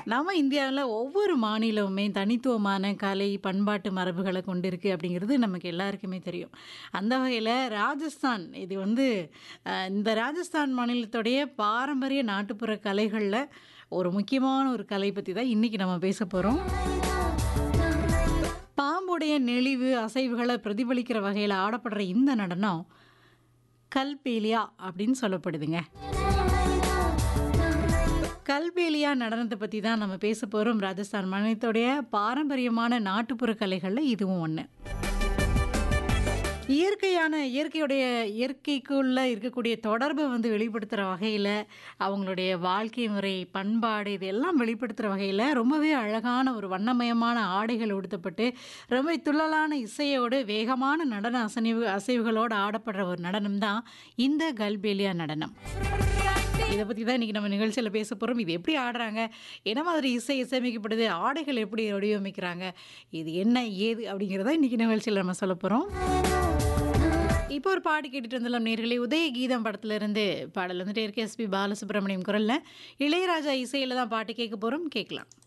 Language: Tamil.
நம்ம இந்தியாவில் ஒவ்வொரு மாநிலமுமே தனித்துவமான கலை பண்பாட்டு மரபுகளை கொண்டிருக்கு அப்படிங்கிறது நமக்கு எல்லாருக்குமே தெரியும் அந்த வகையில் ராஜஸ்தான் இது வந்து அஹ், இந்த ராஜஸ்தான் மாநிலத்துடைய பாரம்பரிய நாட்டுப்புற கலைகளில் ஒரு முக்கியமான ஒரு கலை பற்றி தான் இன்றைக்கி நம்ம பேச போகிறோம் பாம்புடைய நெளிவு அசைவுகளை பிரதிபலிக்கிற வகையில் ஆடப்படுற இந்த நடனம் கல்பேலியா அப்படின்னு சொல்லப்படுதுங்க கல்பேலியா நடனத்தை பற்றி தான் நம்ம பேச போகிறோம் ராஜஸ்தான் மாநிலத்துடைய பாரம்பரியமான நாட்டுப்புற கலைகளில் இதுவும் ஒன்று இயற்கையான இயற்கையுடைய இயற்கைக்குள்ளே இருக்கக்கூடிய தொடர்பை வந்து வெளிப்படுத்துகிற வகையில் அவங்களுடைய வாழ்க்கை முறை பண்பாடு இதெல்லாம் வெளிப்படுத்துகிற வகையில் ரொம்பவே அழகான ஒரு வண்ணமயமான ஆடைகள் உடுத்தப்பட்டு ரொம்ப துள்ளலான இசையோடு வேகமான நடன அசைவு அசைவுகளோடு ஆடப்படுற ஒரு நடனம் தான் இந்த கல்பேலியா நடனம் இதை பற்றி தான் இன்றைக்கி நம்ம நிகழ்ச்சியில் பேச போகிறோம் இது எப்படி ஆடுறாங்க என்ன மாதிரி இசை இசையமைக்கப்படுது ஆடைகள் எப்படி வடிவமைக்கிறாங்க இது என்ன ஏது அப்படிங்கிறத இன்றைக்கி நிகழ்ச்சியில் நம்ம சொல்ல போகிறோம் இப்போ ஒரு பாட்டு கேட்டுட்டு வந்துடலாம் நேர்களே உதய கீதம் படத்துல இருந்து பாடல் வந்துட்டு இருக்கு எஸ்பி பாலசுப்ரமணியம் குரலில் இளையராஜா இசையில் தான் பாட்டு கேட்க போகிறோம் கேட்கலாம்